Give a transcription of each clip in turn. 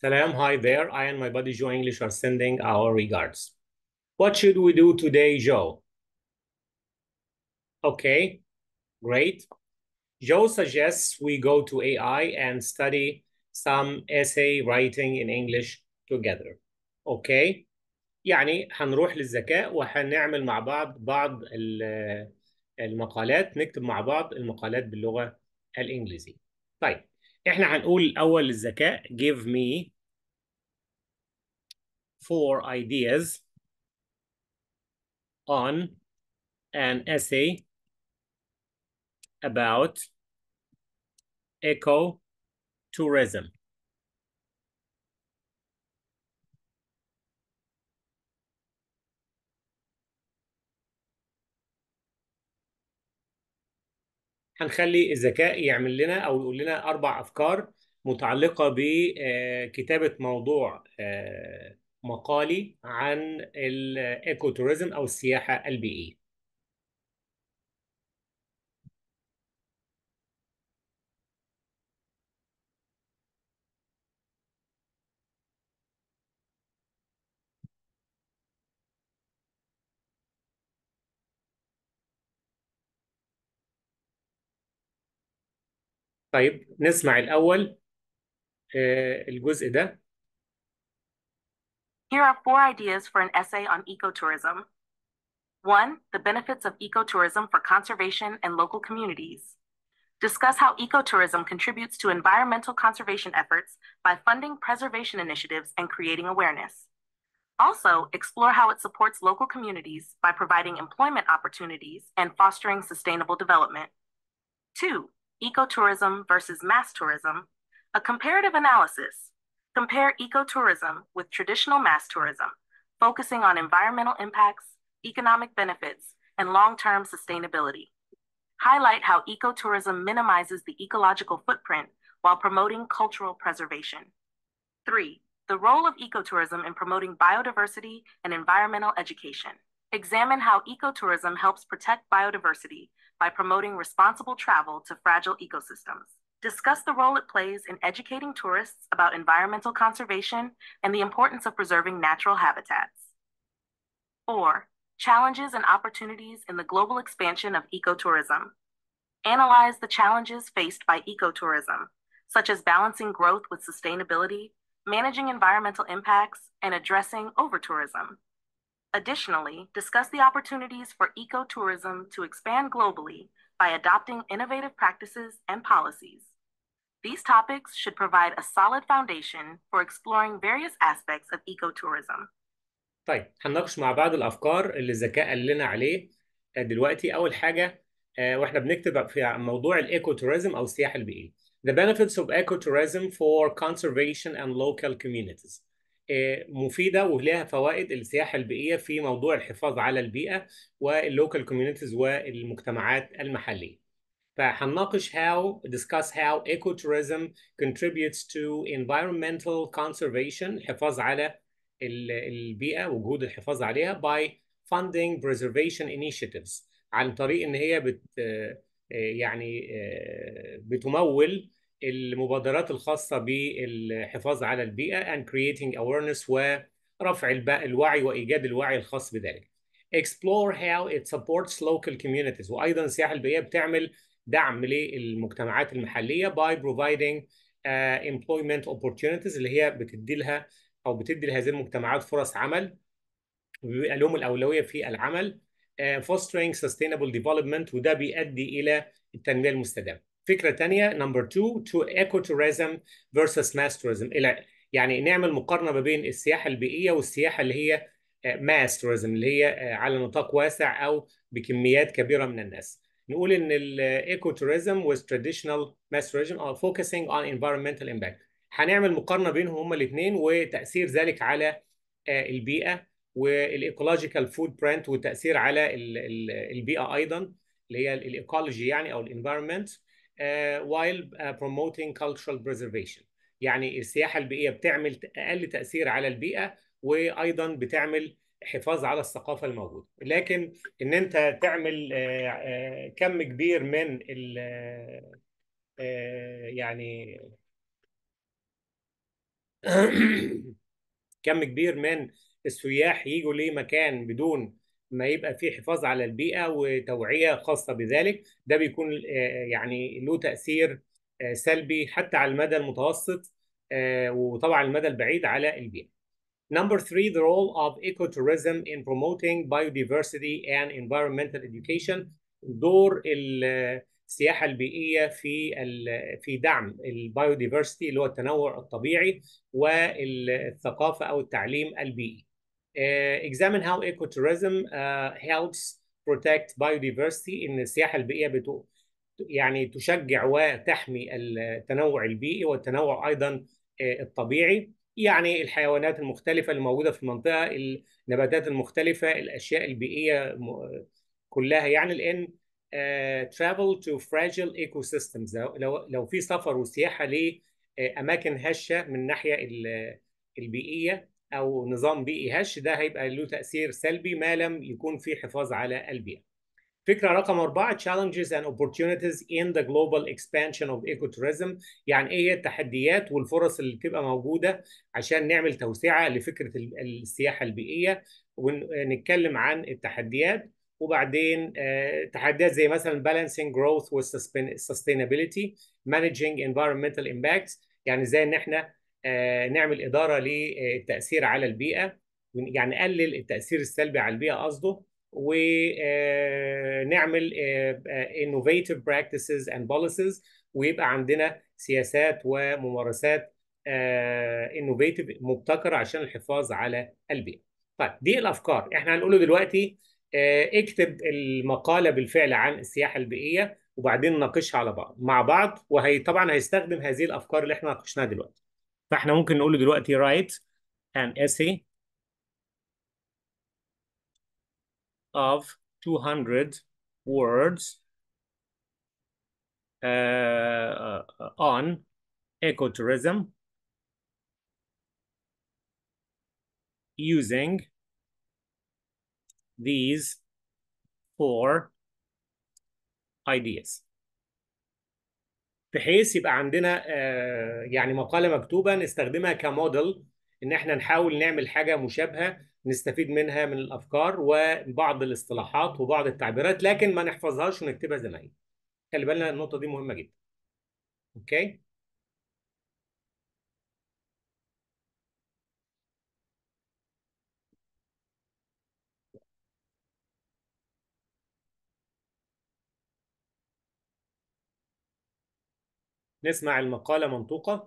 Salam, hi there. I and my buddy Joe English are sending our regards. What should we do today, Joe? Okay, great. Joe suggests we go to AI and study some essay writing in English together. Okay, يعني هنروح للذكاء وهنعمل مع بعض بعض ال- المقالات نكتب مع بعض المقالات باللغة الإنجليزية. طيب احنا هنقول الأول للذكاء give me four ideas on an essay about eco-tourism. هنخلي الذكاء يعمل لنا او يقول لنا اربع افكار متعلقه بكتابه موضوع آه، مقالي عن الايكو توريزم او السياحه البيئيه. طيب نسمع الاول آه، الجزء ده Here are four ideas for an essay on ecotourism. One, the benefits of ecotourism for conservation and local communities. Discuss how ecotourism contributes to environmental conservation efforts by funding preservation initiatives and creating awareness. Also, explore how it supports local communities by providing employment opportunities and fostering sustainable development. Two, ecotourism versus mass tourism, a comparative analysis. Compare ecotourism with traditional mass tourism, focusing on environmental impacts, economic benefits, and long-term sustainability. Highlight how ecotourism minimizes the ecological footprint while promoting cultural preservation. Three, the role of ecotourism in promoting biodiversity and environmental education. Examine how ecotourism helps protect biodiversity by promoting responsible travel to fragile ecosystems. Discuss the role it plays in educating tourists about environmental conservation and the importance of preserving natural habitats. Four, challenges and opportunities in the global expansion of ecotourism. Analyze the challenges faced by ecotourism, such as balancing growth with sustainability, managing environmental impacts, and addressing overtourism. Additionally, discuss the opportunities for ecotourism to expand globally by adopting innovative practices and policies. These topics should provide a solid foundation for exploring various aspects of ecotourism. طيب هنناقش مع بعض الافكار اللي الذكاء قال لنا عليه آه، دلوقتي اول حاجه آه، واحنا بنكتب في موضوع الايكو توريزم او السياحه البيئيه The benefits of ecotourism for conservation and local communities آه، مفيده ولها فوائد السياحه البيئيه في موضوع الحفاظ على البيئه واللوكال كوميونيتيز والمجتمعات المحليه فهنناقش how discuss how ecotourism contributes to environmental conservation الحفاظ على ال- البيئة وجهود الحفاظ عليها by funding preservation initiatives عن طريق ان هي بت آه، يعني آه، بتمول المبادرات الخاصة بالحفاظ على البيئة and creating awareness ورفع الب- الوعي وإيجاد الوعي الخاص بذلك. Explore how it supports local communities وأيضا السياحة البيئية بتعمل دعم للمجتمعات المحلية by providing uh, employment opportunities اللي هي بتدي لها او بتدي لهذه المجتمعات فرص عمل وبيبقى لهم الاولويه في العمل آه، fostering sustainable development وده بيؤدي الى التنميه المستدامه. فكره ثانيه نمبر 2 to ecotourism versus mass tourism الى يعني نعمل مقارنه ما بين السياحه البيئيه والسياحه اللي هي ماس توريزم اللي هي آه، على نطاق واسع او بكميات كبيره من الناس. نقول ان الايكو توريزم with traditional mass tourism are focusing on environmental impact. هنعمل مقارنه بينهم هما الاثنين وتاثير ذلك على آه، البيئه والايكولوجيكال فود برنت والتاثير على ال- ال- البيئه ايضا اللي هي الايكولوجي يعني او الانفايرمنت while uh, promoting cultural preservation يعني السياحه البيئيه بتعمل اقل تاثير على البيئه وايضا بتعمل حفاظ على الثقافه الموجوده لكن ان انت تعمل آه، آه، كم كبير من ال آه، يعني كم كبير من السياح يجوا لمكان بدون ما يبقى فيه حفاظ على البيئة وتوعية خاصة بذلك ده بيكون يعني له تأثير سلبي حتى على المدى المتوسط وطبعا المدى البعيد على البيئة. Number three, the role of ecotourism in promoting biodiversity and environmental education. دور السياحة البيئية في في دعم البايوديفرستي اللي هو التنوع الطبيعي والثقافة أو التعليم البيئي. Uh, examine how ecotourism uh, helps protect biodiversity إن السياحة البيئية بتو يعني تشجع وتحمي التنوع البيئي والتنوع أيضا الطبيعي يعني الحيوانات المختلفة اللي موجودة في المنطقة النباتات المختلفة الأشياء البيئية كلها يعني لأن uh, travel to fragile ecosystems لو لو في سفر وسياحة لأماكن هشة من الناحية البيئية أو نظام بيئي هش ده هيبقى له تأثير سلبي ما لم يكون في حفاظ على البيئة. فكرة رقم أربعة challenges and opportunities in the global expansion of ecotourism يعني إيه هي التحديات والفرص اللي بتبقى موجودة عشان نعمل توسعة لفكرة السياحة البيئية ونتكلم عن التحديات وبعدين تحديات زي مثلا balancing growth with sustainability managing environmental impacts يعني ازاي ان احنا نعمل إدارة للتأثير على البيئة يعني نقلل التأثير السلبي على البيئة قصده ونعمل innovative practices and policies ويبقى عندنا سياسات وممارسات innovative مبتكرة عشان الحفاظ على البيئة. طيب دي الأفكار احنا هنقوله دلوقتي اكتب المقالة بالفعل عن السياحة البيئية وبعدين نناقشها على بعض مع بعض وهي طبعا هيستخدم هذه الأفكار اللي احنا ناقشناها دلوقتي. فاحنا ممكن نقول دلوقتي write an essay of 200 words uh, on ecotourism using these four ideas بحيث يبقى عندنا يعني مقالة مكتوبة نستخدمها كموديل ان احنا نحاول نعمل حاجة مشابهة نستفيد منها من الافكار وبعض الاصطلاحات وبعض التعبيرات لكن ما نحفظهاش ونكتبها زي ما هي. خلي بالنا النقطة دي مهمة جدا. اوكي؟ نسمع المقالة منطوقة.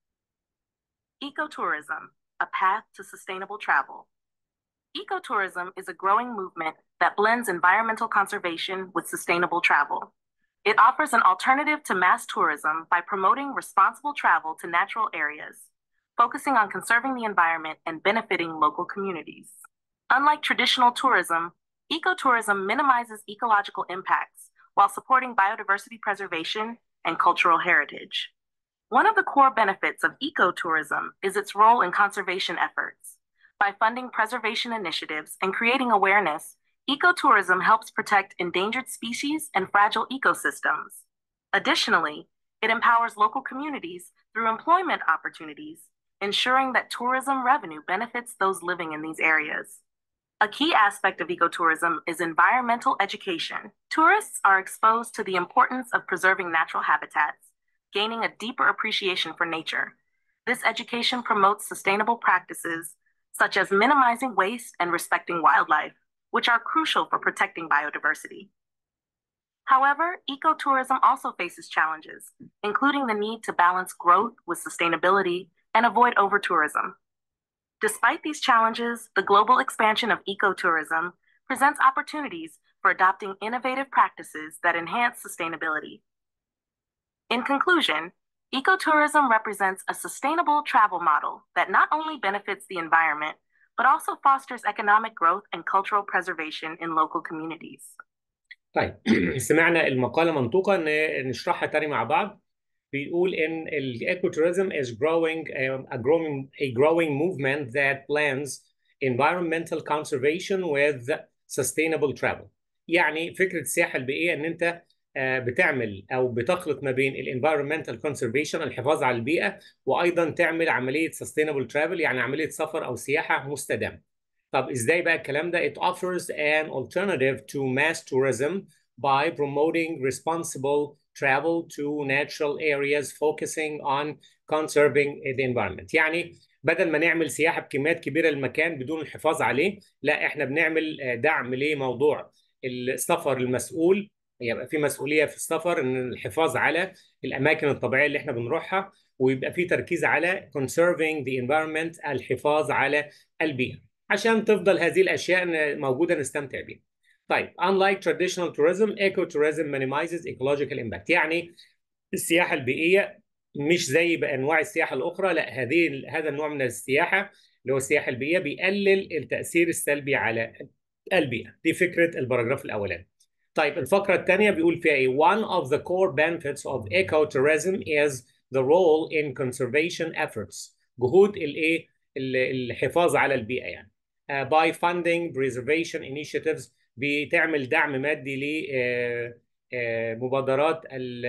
Ecotourism, a path to sustainable travel. Ecotourism is a growing movement that blends environmental conservation with sustainable travel. It offers an alternative to mass tourism by promoting responsible travel to natural areas, focusing on conserving the environment and benefiting local communities. Unlike traditional tourism, ecotourism minimizes ecological impacts while supporting biodiversity preservation and cultural heritage. One of the core benefits of ecotourism is its role in conservation efforts. By funding preservation initiatives and creating awareness, ecotourism helps protect endangered species and fragile ecosystems. Additionally, it empowers local communities through employment opportunities, ensuring that tourism revenue benefits those living in these areas. A key aspect of ecotourism is environmental education. Tourists are exposed to the importance of preserving natural habitats, gaining a deeper appreciation for nature. This education promotes sustainable practices such as minimizing waste and respecting wildlife, which are crucial for protecting biodiversity. However, ecotourism also faces challenges, including the need to balance growth with sustainability and avoid overtourism. Despite these challenges, the global expansion of ecotourism presents opportunities for adopting innovative practices that enhance sustainability. In conclusion, ecotourism represents a sustainable travel model that not only benefits the environment, but also fosters economic growth and cultural preservation in local communities. طيب سمعنا المقالة منطوقة نشرحها تاني مع بعض بيقول ان الايكوتوريزم is growing a growing a growing movement that blends environmental conservation with sustainable travel يعني فكرة السياحة البيئية ان انت بتعمل او بتخلط ما بين الانفايرمنتال كونسرفيشن الحفاظ على البيئه وايضا تعمل عمليه سستينبل ترافل يعني عمليه سفر او سياحه مستدامه. طب ازاي بقى الكلام ده؟ It offers an alternative to mass tourism by promoting responsible travel to natural areas focusing on conserving the environment. يعني بدل ما نعمل سياحه بكميات كبيره للمكان بدون الحفاظ عليه، لا احنا بنعمل دعم لموضوع السفر المسؤول يبقى في مسؤوليه في السفر ان الحفاظ على الاماكن الطبيعيه اللي احنا بنروحها ويبقى في تركيز على conserving the environment الحفاظ على البيئه عشان تفضل هذه الاشياء موجوده نستمتع بيها. طيب unlike traditional tourism ecotourism minimizes ecological impact يعني السياحه البيئيه مش زي بانواع السياحه الاخرى لا هذه هذا النوع من السياحه اللي هو السياحه البيئيه بيقلل التاثير السلبي على البيئه دي فكره الباراجراف الاولاني. طيب الفقرة الثانية بيقول فيها إيه؟ One of the core benefits of ecotourism is the role in conservation efforts. جهود الإيه؟ الحفاظ على البيئة يعني. Uh, by funding preservation initiatives بتعمل دعم مادي لمبادرات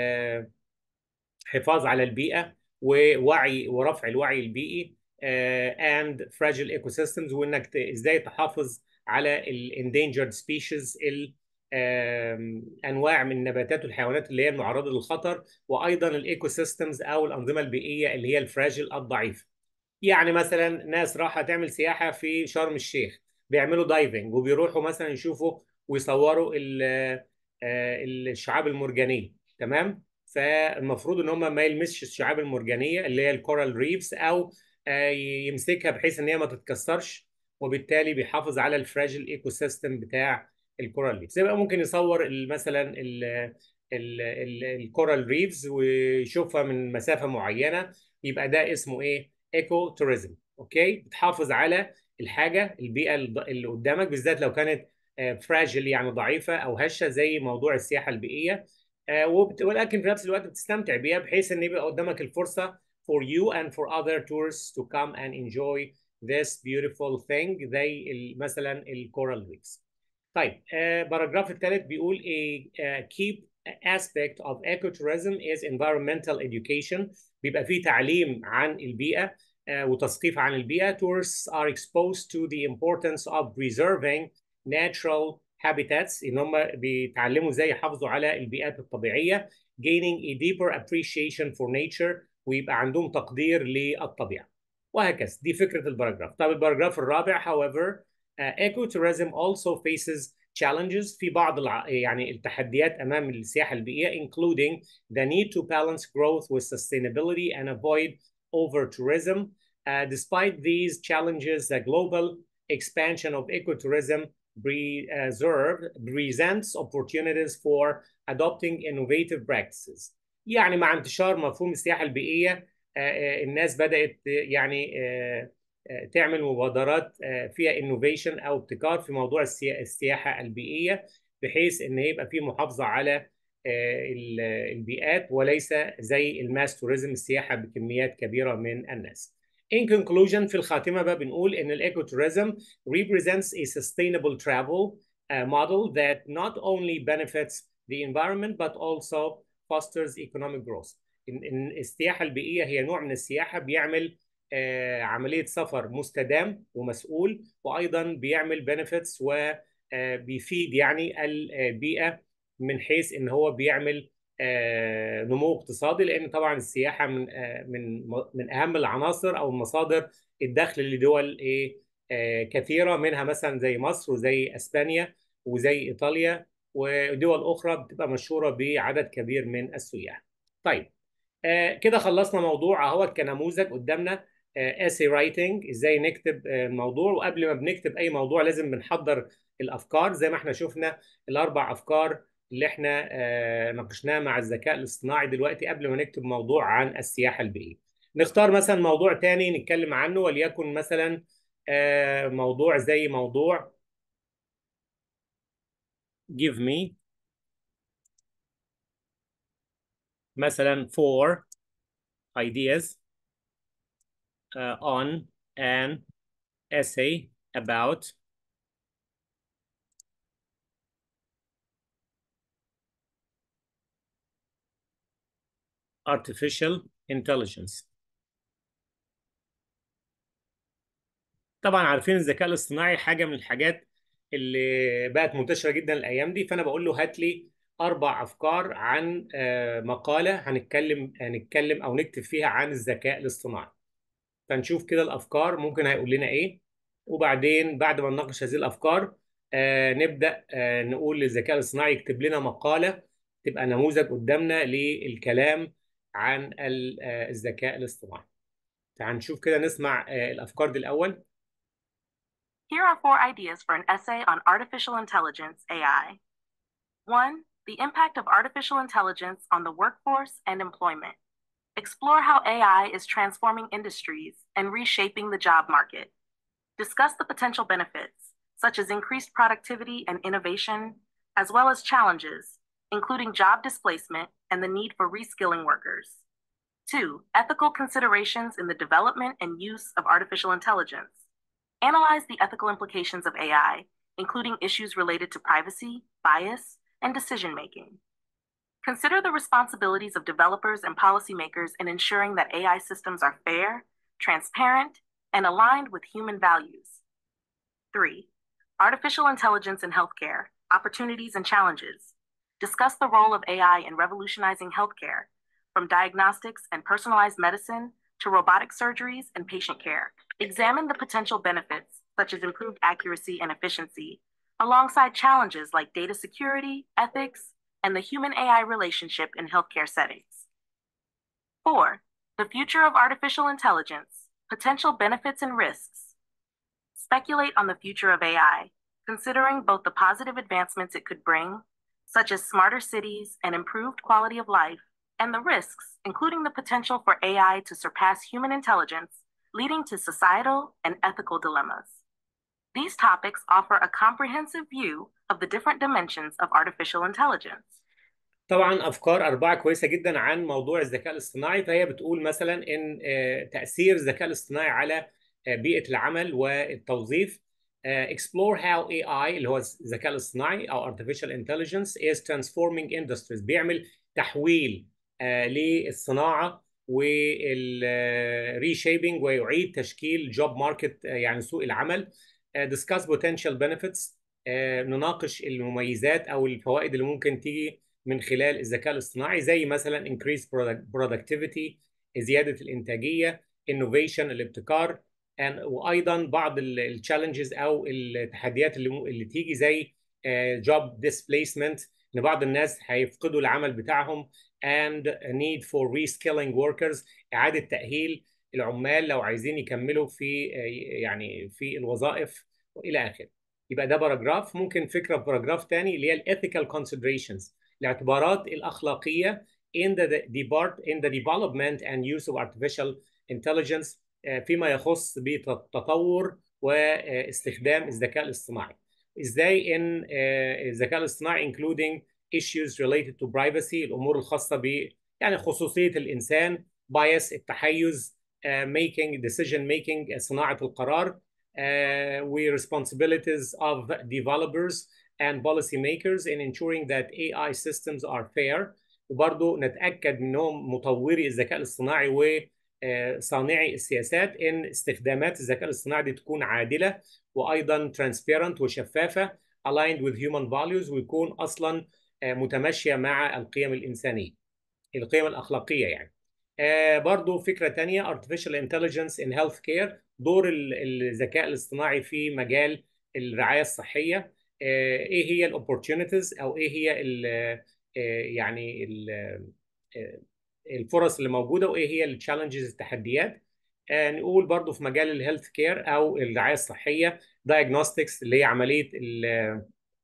الحفاظ على البيئة ووعي ورفع الوعي البيئي uh, and fragile ecosystems وإنك إزاي تحافظ على ال endangered species ال انواع من النباتات والحيوانات اللي هي المعرضه للخطر وايضا الايكو سيستمز او الانظمه البيئيه اللي هي الفراجل الضعيفه. يعني مثلا ناس راحه تعمل سياحه في شرم الشيخ بيعملوا دايفنج وبيروحوا مثلا يشوفوا ويصوروا الشعاب المرجانيه تمام؟ فالمفروض ان هم ما يلمسش الشعاب المرجانيه اللي هي الكورال ريفز او يمسكها بحيث ان هي ما تتكسرش وبالتالي بيحافظ على الفراجل ايكو سيستم بتاع الكورال ريفز يبقى ممكن يصور مثلا الكورال ريفز ويشوفها من مسافه معينه يبقى ده اسمه ايه ايكو توريزم اوكي بتحافظ على الحاجه البيئه اللي قدامك بالذات لو كانت فراجل يعني ضعيفه او هشه زي موضوع السياحه البيئيه ولكن في نفس الوقت بتستمتع بيها بحيث ان يبقى قدامك الفرصه for you and for other tourists to come and enjoy this beautiful thing زي مثلا الكورال ريفز طيب آه باراجراف الثالث بيقول a uh, key aspect of ecotourism is environmental education بيبقى فيه تعليم عن البيئة uh, وتثقيف عن البيئة tourists are exposed to the importance of preserving natural habitats ان هم بيتعلموا ازاي يحافظوا على البيئات الطبيعية gaining a deeper appreciation for nature ويبقى عندهم تقدير للطبيعة وهكذا دي فكرة الباراجراف طب الباراجراف الرابع however uh, ecotourism also faces challenges في بعض الع... يعني التحديات امام السياحه البيئيه including the need to balance growth with sustainability and avoid over tourism. Uh, despite these challenges, the global expansion of ecotourism preserve, presents opportunities for adopting innovative practices. يعني مع انتشار مفهوم السياحه البيئيه uh, الناس بدات يعني uh, تعمل مبادرات فيها انوفيشن او ابتكار في موضوع السياحه البيئيه بحيث ان يبقى في محافظه على البيئات وليس زي الماس توريزم السياحه بكميات كبيره من الناس. In conclusion في الخاتمه بقى بنقول ان الايكو توريزم represents a sustainable travel uh, model that not only benefits the environment but also fosters economic growth. إن السياحه البيئيه هي نوع من السياحه بيعمل آه عمليه سفر مستدام ومسؤول وايضا بيعمل بنفيتس وبيفيد يعني البيئه من حيث ان هو بيعمل آه نمو اقتصادي لان طبعا السياحه من آه من من اهم العناصر او مصادر الدخل لدول ايه كثيره منها مثلا زي مصر وزي اسبانيا وزي ايطاليا ودول اخرى بتبقى مشهوره بعدد كبير من السياح. طيب كده خلصنا موضوع اهوت كنموذج قدامنا اسي رايتنج ازاي نكتب الموضوع وقبل ما بنكتب اي موضوع لازم بنحضر الافكار زي ما احنا شفنا الاربع افكار اللي احنا ناقشناها مع الذكاء الاصطناعي دلوقتي قبل ما نكتب موضوع عن السياحه البيئيه. نختار مثلا موضوع تاني نتكلم عنه وليكن مثلا موضوع زي موضوع give me مثلا four ideas uh, on an essay about artificial intelligence طبعا عارفين الذكاء الاصطناعي حاجه من الحاجات اللي بقت منتشره جدا الايام دي فانا بقول له هات لي اربع افكار عن آه، مقاله هنتكلم هنتكلم او نكتب فيها عن الذكاء الاصطناعي فنشوف كده الافكار ممكن هيقول لنا ايه وبعدين بعد ما نناقش هذه الافكار آه، نبدا آه، نقول للذكاء الاصطناعي يكتب لنا مقاله تبقى نموذج قدامنا للكلام عن ال- آه، الذكاء الاصطناعي فهنشوف كده نسمع آه، الافكار دي الاول Here are four ideas for an essay on artificial intelligence, AI. One, the impact of artificial intelligence on the workforce and employment. Explore how AI is transforming industries and reshaping the job market. Discuss the potential benefits, such as increased productivity and innovation, as well as challenges, including job displacement and the need for reskilling workers. Two, ethical considerations in the development and use of artificial intelligence. Analyze the ethical implications of AI, including issues related to privacy, bias, and decision making. Consider the responsibilities of developers and policymakers in ensuring that AI systems are fair, transparent, and aligned with human values. Three, artificial intelligence in healthcare, opportunities and challenges. Discuss the role of AI in revolutionizing healthcare, from diagnostics and personalized medicine to robotic surgeries and patient care. Examine the potential benefits, such as improved accuracy and efficiency, alongside challenges like data security, ethics, and the human AI relationship in healthcare settings. Four, the future of artificial intelligence, potential benefits and risks. Speculate on the future of AI, considering both the positive advancements it could bring, such as smarter cities and improved quality of life, and the risks, including the potential for AI to surpass human intelligence, leading to societal and ethical dilemmas. These topics offer a comprehensive view of the different dimensions of artificial intelligence. طبعا افكار اربعه كويسه جدا عن موضوع الذكاء الاصطناعي فهي بتقول مثلا ان آه، تاثير الذكاء الاصطناعي على آه، بيئه العمل والتوظيف آه، explore how AI اللي هو الذكاء الاصطناعي او artificial intelligence is transforming industries بيعمل تحويل آه، للصناعه والريشيبنج ويعيد تشكيل جوب ماركت يعني سوق العمل آه، discuss potential benefits آه، نناقش المميزات او الفوائد اللي ممكن تيجي من خلال الذكاء الاصطناعي زي مثلا increase product- productivity زياده الانتاجيه innovation الابتكار and وايضا بعض التشالنجز او التحديات اللي م- اللي تيجي زي آه، job displacement ان بعض الناس هيفقدوا العمل بتاعهم and a need for reskilling workers اعاده تاهيل العمال لو عايزين يكملوا في آه، يعني في الوظائف والى اخره يبقى ده باراجراف ممكن فكره في باراجراف تاني اللي هي الاثيكال considerations الاعتبارات الاخلاقيه in the depart in the development and use of artificial intelligence آه، فيما يخص بتطور واستخدام الذكاء الاصطناعي ازاي ان آه، الذكاء الاصطناعي including issues related to privacy الامور الخاصه ب يعني خصوصيه الانسان bias التحيز آه، making decision making صناعه القرار uh, we responsibilities of developers and policymakers in ensuring that AI systems are fair وبرضه نتأكد منهم مطوري الذكاء الاصطناعي وصانعي السياسات ان استخدامات الذكاء الاصطناعي دي تكون عادلة وايضا transparent وشفافة aligned with human values ويكون اصلا آه، متماشية مع القيم الإنسانية القيم الأخلاقية يعني آه برضو فكرة تانية artificial intelligence in healthcare دور ال- الذكاء الاصطناعي في مجال الرعاية الصحية آه ايه هي الاوبورتيونيتيز او ايه هي ال آه يعني ال آه الفرص اللي موجودة وايه هي التشالنجز التحديات آه نقول برضو في مجال الهيلث كير او الرعاية الصحية diagnostics اللي هي عملية ال-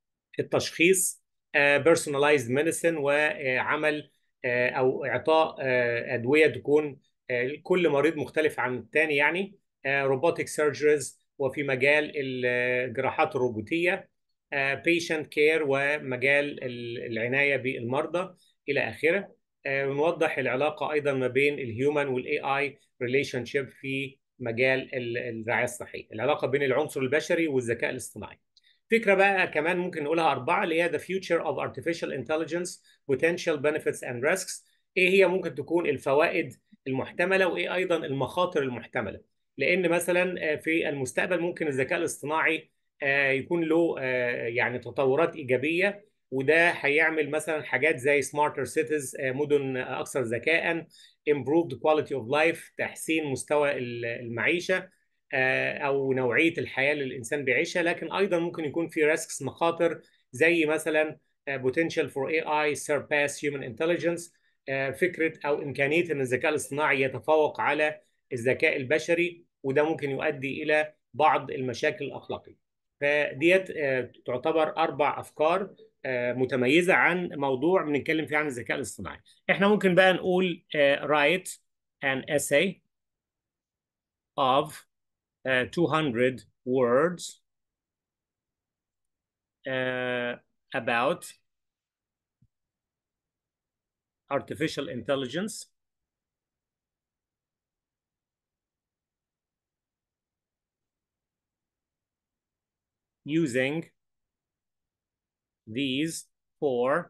التشخيص بيرسوناليزد ميديسن وعمل آه، او اعطاء آه، ادويه تكون آه، كل مريض مختلف عن الثاني يعني روبوتك سيرجريز وفي مجال الجراحات الروبوتيه بيشنت كير ومجال ال- العنايه بالمرضى الى اخره آه، ونوضح العلاقه ايضا ما بين الهيومن والاي اي ريليشن شيب في مجال ال- الرعايه الصحيه العلاقه بين العنصر البشري والذكاء الاصطناعي فكرة بقى كمان ممكن نقولها أربعة اللي هي the future of artificial intelligence potential benefits and risks ايه هي ممكن تكون الفوائد المحتمله وايه ايضا المخاطر المحتمله لان مثلا في المستقبل ممكن الذكاء الاصطناعي يكون له يعني تطورات ايجابيه وده هيعمل مثلا حاجات زي سمارتر سيتيز مدن اكثر ذكاء improved quality of life تحسين مستوى المعيشه او نوعيه الحياه اللي الانسان بيعيشها لكن ايضا ممكن يكون في ريسكس مخاطر زي مثلا potential for AI surpass human intelligence فكره او امكانيه ان الذكاء الاصطناعي يتفوق على الذكاء البشري وده ممكن يؤدي الى بعض المشاكل الاخلاقيه فديت تعتبر اربع افكار متميزه عن موضوع بنتكلم فيه عن الذكاء الاصطناعي احنا ممكن بقى نقول write an essay of 200 words uh, about artificial intelligence using these four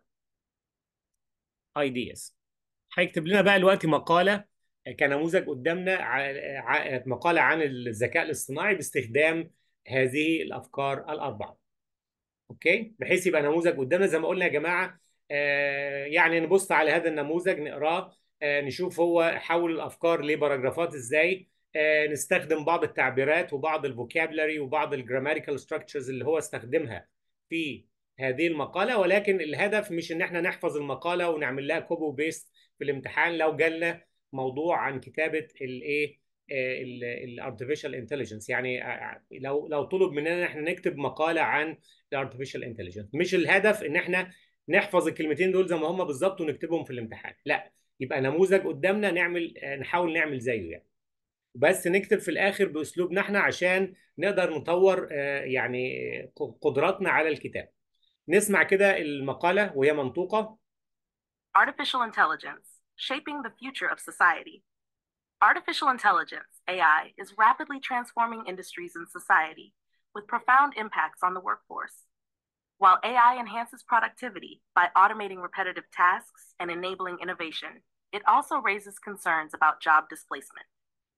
ideas هيكتب لنا بقى دلوقتي مقالة كنموذج قدامنا مقالة عن الذكاء الاصطناعي باستخدام هذه الأفكار الأربعة أوكي بحيث يبقى نموذج قدامنا زي ما قلنا يا جماعة آه يعني نبص على هذا النموذج نقراه آه نشوف هو حول الأفكار لباراجرافات إزاي آه نستخدم بعض التعبيرات وبعض الفوكابلري وبعض الجراماتيكال ستراكشرز اللي هو استخدمها في هذه المقالة ولكن الهدف مش ان احنا نحفظ المقالة ونعمل لها كوبي وبيست في الامتحان لو جالنا موضوع عن كتابة الايه الارتفيشال انتليجنس يعني لو لو طلب مننا ان احنا نكتب مقالة عن الارتفيشال انتليجنس مش الهدف ان احنا نحفظ الكلمتين دول زي ما هم بالظبط ونكتبهم في الامتحان لا يبقى نموذج قدامنا نعمل نحاول نعمل زيه يعني بس نكتب في الاخر باسلوبنا احنا عشان نقدر نطور يعني قدراتنا على الكتاب نسمع كده المقالة وهي منطوقة Artificial Intelligence Shaping the Future of Society Artificial intelligence, AI, is rapidly transforming industries and society with profound impacts on the workforce. While AI enhances productivity by automating repetitive tasks and enabling innovation, it also raises concerns about job displacement.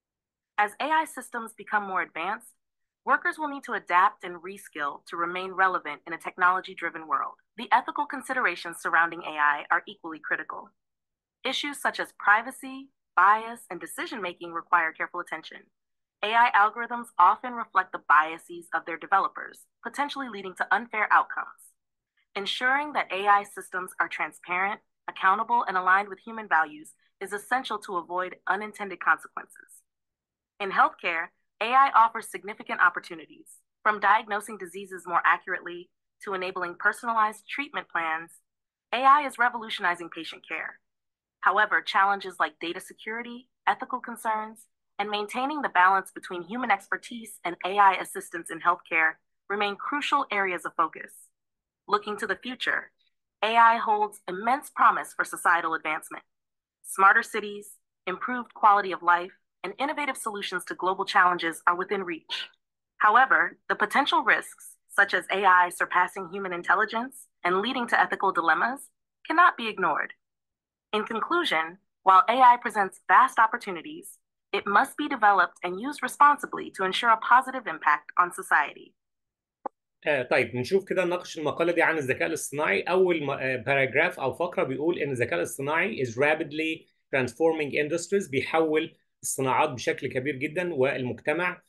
As AI systems become more advanced, workers will need to adapt and reskill to remain relevant in a technology driven world. The ethical considerations surrounding AI are equally critical. Issues such as privacy, bias, and decision making require careful attention. AI algorithms often reflect the biases of their developers, potentially leading to unfair outcomes. Ensuring that AI systems are transparent, accountable, and aligned with human values is essential to avoid unintended consequences. In healthcare, AI offers significant opportunities, from diagnosing diseases more accurately to enabling personalized treatment plans. AI is revolutionizing patient care. However, challenges like data security, ethical concerns, and maintaining the balance between human expertise and AI assistance in healthcare remain crucial areas of focus. Looking to the future, AI holds immense promise for societal advancement. Smarter cities, improved quality of life, and innovative solutions to global challenges are within reach. However, the potential risks, such as AI surpassing human intelligence and leading to ethical dilemmas, cannot be ignored. In conclusion, while AI presents vast opportunities, it must be developed and used responsibly to ensure a positive impact on society. آه طيب نشوف كده نناقش المقالة دي عن الذكاء الاصطناعي أول باراجراف أو فقرة بيقول إن الذكاء الاصطناعي is rapidly transforming industries بيحول الصناعات بشكل كبير جدا والمجتمع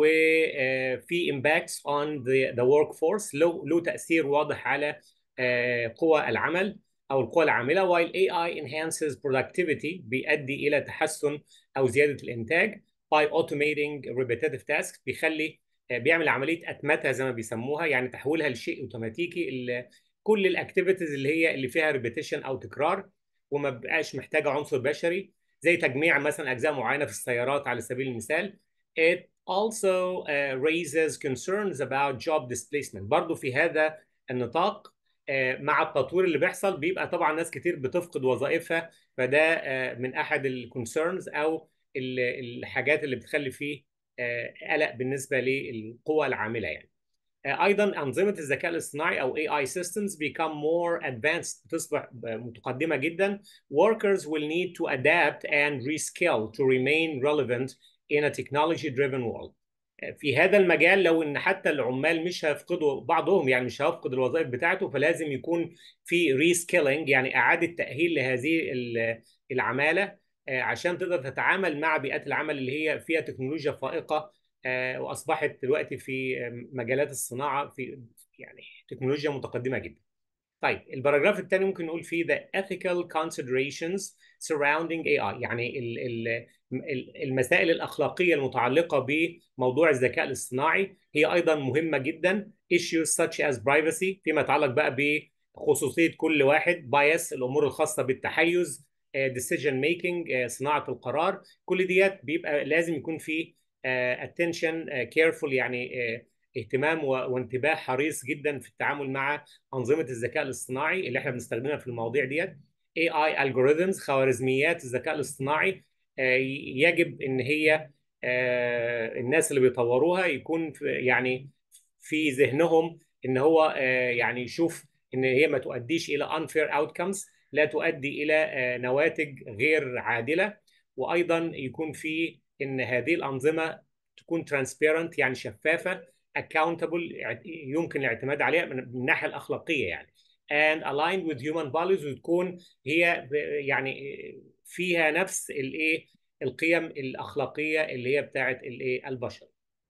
وفي impacts on the, the workforce له له تأثير واضح على قوى العمل أو القوى العاملة while AI enhances productivity بيؤدي إلى تحسن أو زيادة الإنتاج by automating repetitive tasks بيخلي بيعمل عملية أتمتة زي ما بيسموها يعني تحويلها لشيء أوتوماتيكي كل الأكتيفيتيز اللي هي اللي فيها ريبيتيشن أو تكرار وما بقاش محتاجة عنصر بشري زي تجميع مثلا اجزاء معينه في السيارات على سبيل المثال it also uh, raises concerns about job displacement برضو في هذا النطاق uh, مع التطوير اللي بيحصل بيبقى طبعا ناس كتير بتفقد وظائفها فده uh, من احد الكونسيرنز او الحاجات اللي بتخلي فيه قلق بالنسبه للقوى العامله يعني ايضا انظمه الذكاء الاصطناعي او AI systems become more advanced بتصبح متقدمه جدا workers will need to adapt and reskill to remain relevant in a technology driven world في هذا المجال لو ان حتى العمال مش هيفقدوا بعضهم يعني مش هيفقد الوظائف بتاعته فلازم يكون في ريسكيلينج يعني اعاده تاهيل لهذه العماله عشان تقدر تتعامل مع بيئات العمل اللي هي فيها تكنولوجيا فائقه واصبحت دلوقتي في مجالات الصناعه في يعني تكنولوجيا متقدمه جدا. طيب الباراجراف الثاني ممكن نقول فيه the ethical considerations surrounding AI يعني المسائل الأخلاقية المتعلقة بموضوع الذكاء الاصطناعي هي أيضا مهمة جدا issues such as privacy فيما يتعلق بقى بخصوصية كل واحد bias الأمور الخاصة بالتحيز decision making صناعة القرار كل ديت بيبقى لازم يكون في attention careful يعني اهتمام وانتباه حريص جدا في التعامل مع انظمه الذكاء الاصطناعي اللي احنا بنستخدمها في المواضيع ديت AI algorithms خوارزميات الذكاء الاصطناعي يجب ان هي الناس اللي بيطوروها يكون يعني في ذهنهم ان هو يعني يشوف ان هي ما تؤديش الى unfair outcomes لا تؤدي الى نواتج غير عادله وايضا يكون في ان هذه الانظمه تكون transparent يعني شفافه accountable يمكن الاعتماد عليها من الناحيه الاخلاقيه يعني and aligned with human values وتكون هي يعني فيها نفس الايه القيم الاخلاقيه اللي هي بتاعه الايه البشر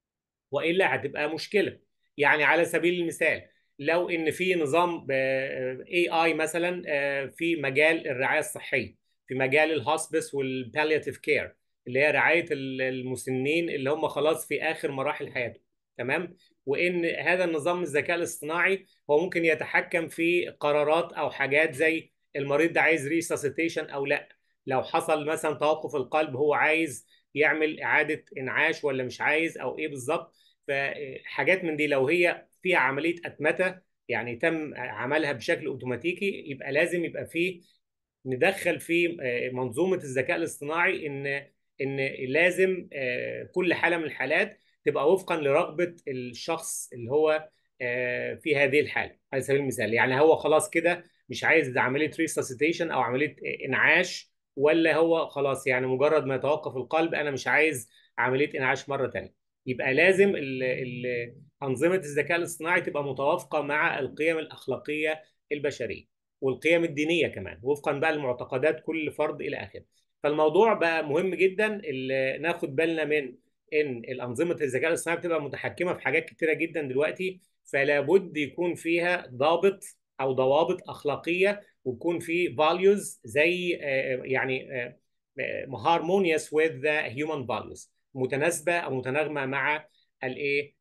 والا هتبقى مشكله يعني على سبيل المثال لو ان في نظام اي اي مثلا في مجال الرعايه الصحيه في مجال الهوسبس والبالياتيف كير اللي هي رعايه المسنين اللي هم خلاص في اخر مراحل حياتهم تمام وان هذا النظام الذكاء الاصطناعي هو ممكن يتحكم في قرارات او حاجات زي المريض ده عايز ريساسيتيشن او لا لو حصل مثلا توقف القلب هو عايز يعمل اعاده انعاش ولا مش عايز او ايه بالظبط فحاجات من دي لو هي فيها عمليه اتمته يعني تم عملها بشكل اوتوماتيكي يبقى لازم يبقى فيه ندخل في منظومه الذكاء الاصطناعي ان ان لازم كل حاله من الحالات تبقى وفقا لرغبه الشخص اللي هو في هذه الحاله على سبيل المثال يعني هو خلاص كده مش عايز عمليه ريساسيتيشن او عمليه انعاش ولا هو خلاص يعني مجرد ما يتوقف القلب انا مش عايز عمليه انعاش مره ثانيه يبقى لازم ال ال انظمه الذكاء الاصطناعي تبقى متوافقه مع القيم الاخلاقيه البشريه والقيم الدينيه كمان وفقا بقى لمعتقدات كل فرد الى اخره فالموضوع بقى مهم جدا اللي ناخد بالنا من ان الانظمه الذكاء الاصطناعي بتبقى متحكمه في حاجات كتيره جدا دلوقتي فلا بد يكون فيها ضابط او ضوابط اخلاقيه ويكون في values زي يعني harmonious with the human values متناسبه او متناغمه مع الايه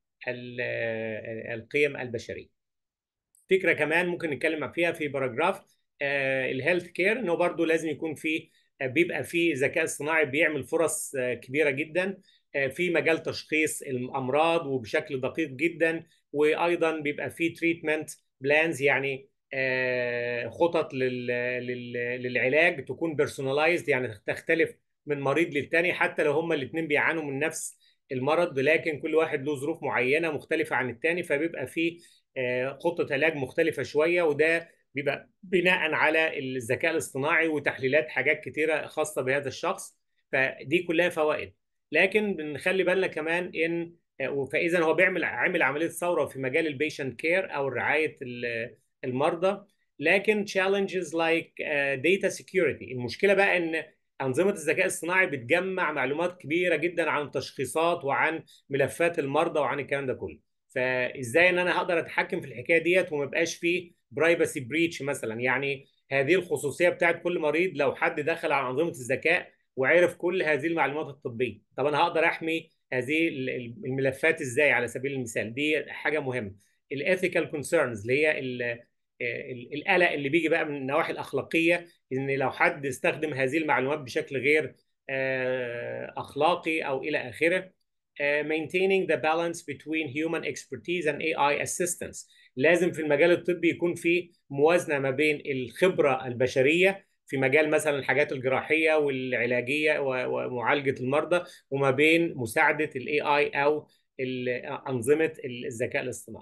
القيم البشريه فكره كمان ممكن نتكلم فيها في باراجراف الهيلث كير انه برضه لازم يكون في بيبقى في ذكاء اصطناعي بيعمل فرص كبيره جدا في مجال تشخيص الامراض وبشكل دقيق جدا وايضا بيبقى في تريتمنت بلانز يعني خطط للعلاج تكون بيرسونلايزد يعني تختلف من مريض للتاني حتى لو هما الاثنين بيعانوا من نفس المرض لكن كل واحد له ظروف معينه مختلفه عن التاني فبيبقى في خطه علاج مختلفه شويه وده بيبقى بناء على الذكاء الاصطناعي وتحليلات حاجات كتيره خاصه بهذا الشخص فدي كلها فوائد لكن بنخلي بالنا كمان ان فاذا هو بيعمل عامل عمليه ثوره في مجال البيشنت كير او رعايه المرضى لكن challenges like uh, data security المشكله بقى ان انظمه الذكاء الصناعي بتجمع معلومات كبيره جدا عن التشخيصات وعن ملفات المرضى وعن الكلام ده كله فازاي ان انا هقدر اتحكم في الحكايه ديت وما يبقاش فيه برايفسي بريتش مثلا يعني هذه الخصوصيه بتاعت كل مريض لو حد دخل على انظمه الذكاء وعرف كل هذه المعلومات الطبيه طب انا هقدر احمي هذه الملفات ازاي على سبيل المثال دي حاجه مهمه الاثيكال كونسيرنز اللي هي القلق اللي بيجي بقى من النواحي الاخلاقيه ان لو حد استخدم هذه المعلومات بشكل غير اخلاقي او الى اخره maintaining the balance between human expertise and AI assistance لازم في المجال الطبي يكون في موازنه ما بين الخبره البشريه في مجال مثلا الحاجات الجراحيه والعلاجيه ومعالجه المرضى وما بين مساعده الاي اي او انظمه الذكاء الاصطناعي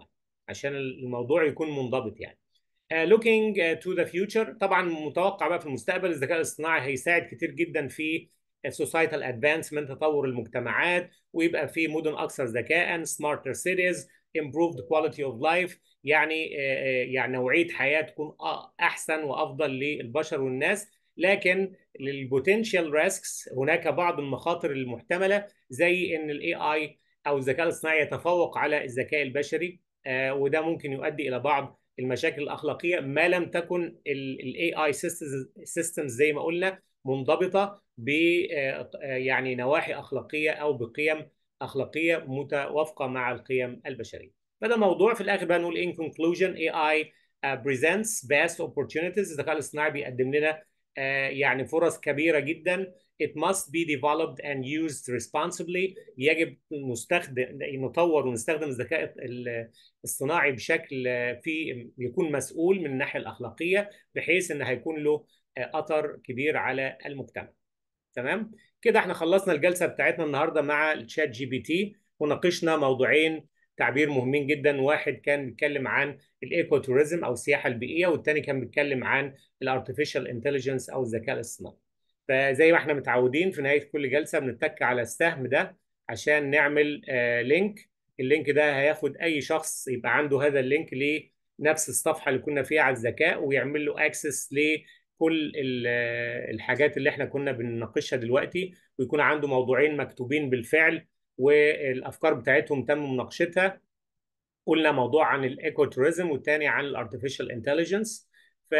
عشان الموضوع يكون منضبط يعني Uh, looking uh, to the future طبعا متوقع بقى في المستقبل الذكاء الاصطناعي هيساعد كتير جدا في societal advancement تطور المجتمعات ويبقى في مدن اكثر ذكاء smarter cities improved quality of life يعني uh, يعني نوعيه حياه تكون احسن وافضل للبشر والناس لكن للبوتنشال ريسكس هناك بعض المخاطر المحتمله زي ان الاي اي او الذكاء الاصطناعي يتفوق على الذكاء البشري وده ممكن يؤدي الى بعض المشاكل الاخلاقيه ما لم تكن الاي اي سيستمز زي ما قلنا منضبطه ب يعني نواحي اخلاقيه او بقيم اخلاقيه متوافقه مع القيم البشريه. فده موضوع في الاخر بقى نقول in conclusion AI uh, presents vast opportunities الذكاء الاصطناعي بيقدم لنا uh, يعني فرص كبيره جدا it must be developed and used responsibly يجب نستخدم نطور ونستخدم الذكاء الصناعي بشكل في يكون مسؤول من الناحيه الاخلاقيه بحيث ان هيكون له اثر كبير على المجتمع تمام كده احنا خلصنا الجلسه بتاعتنا النهارده مع الشات جي بي تي وناقشنا موضوعين تعبير مهمين جدا واحد كان بيتكلم عن الايكو توريزم او السياحه البيئيه والثاني كان بيتكلم عن الارتفيشال انتليجنس او الذكاء الاصطناعي فزي ما احنا متعودين في نهايه كل جلسه بنتك على السهم ده عشان نعمل آه لينك اللينك ده هياخد اي شخص يبقى عنده هذا اللينك لنفس الصفحه اللي كنا فيها على الذكاء ويعمل له اكسس لكل الحاجات اللي احنا كنا بنناقشها دلوقتي ويكون عنده موضوعين مكتوبين بالفعل والافكار بتاعتهم تم مناقشتها قلنا موضوع عن الايكو توريزم والتاني عن الارتفيشال انتليجنس ف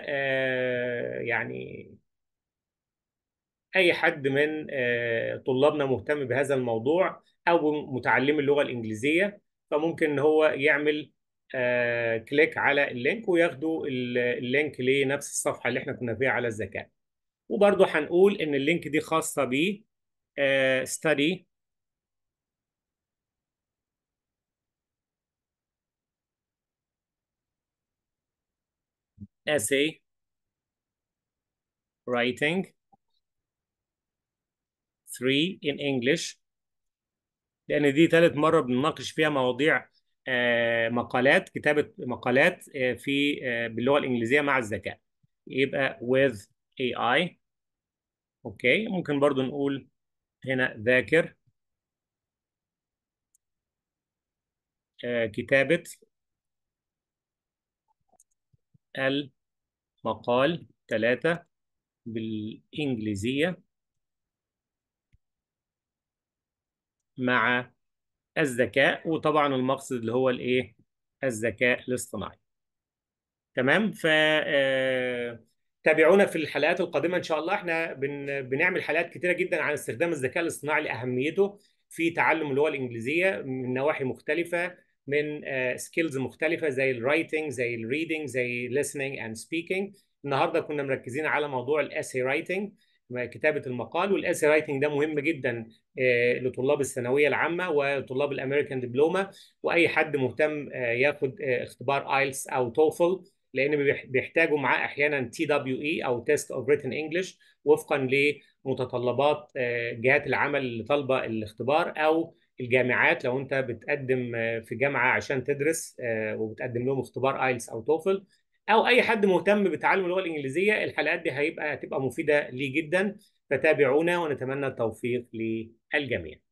يعني اي حد من طلابنا مهتم بهذا الموضوع او متعلم اللغه الانجليزيه فممكن ان هو يعمل كليك على اللينك وياخدوا اللينك لنفس الصفحه اللي احنا كنا فيها على الذكاء وبرضه هنقول ان اللينك دي خاصه ب study essay writing 3 in English لأن دي ثالث مرة بنناقش فيها مواضيع آه مقالات كتابة مقالات آه في آه باللغة الإنجليزية مع الذكاء يبقى with AI أوكي ممكن برضو نقول هنا ذاكر كتابة المقال ثلاثة بالإنجليزية مع الذكاء وطبعا المقصد اللي هو الايه الذكاء الاصطناعي تمام ف تابعونا في الحلقات القادمه ان شاء الله احنا بن... بنعمل حلقات كتيره جدا عن استخدام الذكاء الاصطناعي لاهميته في تعلم اللغه الانجليزيه من نواحي مختلفه من سكيلز مختلفه زي الرايتنج زي الريدنج زي listening اند سبيكينج النهارده كنا مركزين على موضوع الاسي رايتنج كتابه المقال والاسي رايتنج ده مهم جدا لطلاب الثانويه العامه وطلاب الامريكان دبلوما واي حد مهتم ياخد اختبار ايلتس او توفل لان بيحتاجوا معاه احيانا تي دبليو اي او تيست اوف ريتن انجلش وفقا لمتطلبات جهات العمل اللي طالبه الاختبار او الجامعات لو انت بتقدم في جامعه عشان تدرس وبتقدم لهم اختبار ايلتس او توفل او اي حد مهتم بتعلم اللغه الانجليزيه الحلقات دي هيبقى هتبقى مفيده ليه جدا فتابعونا ونتمنى التوفيق للجميع